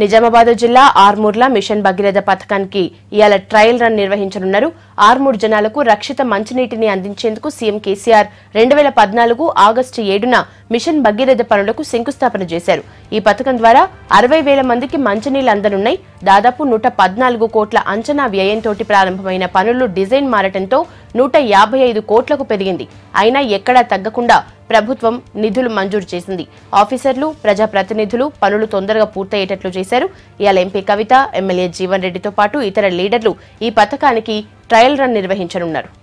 నిజామాబాద్ జిల్లా ఆర్మూర్ల మిషన్ భగీరథ పథకానికి ఇవాళ ట్రయల్ రన్ నిర్వహించనున్నారు ఆర్మూర్ జనాలకు రక్షిత మంచినీటిని అందించేందుకు సీఎం కేసీఆర్ రెండు వేల పద్నాలుగు ఆగస్టు ఏడున మిషన్ భగీరథ పనులకు శంకుస్థాపన చేశారు ఈ పథకం ద్వారా అరవై వేల మందికి మంచినీళ్లు అందనున్నాయి దాదాపు నూట పద్నాలుగు కోట్ల అంచనా వ్యయంతో ప్రారంభమైన పనులు డిజైన్ మారటంతో నూట యాభై ఐదు కోట్లకు పెరిగింది అయినా ఎక్కడా తగ్గకుండా ప్రభుత్వం నిధులు మంజూరు చేసింది ఆఫీసర్లు ప్రజాప్రతినిధులు పనులు తొందరగా పూర్తయ్యేటట్లు చేశారు ఇవాళ ఎంపీ కవిత ఎమ్మెల్యే జీవన్ రెడ్డితో పాటు ఇతర లీడర్లు ఈ పథకానికి ట్రయల్ రన్ నిర్వహించనున్నారు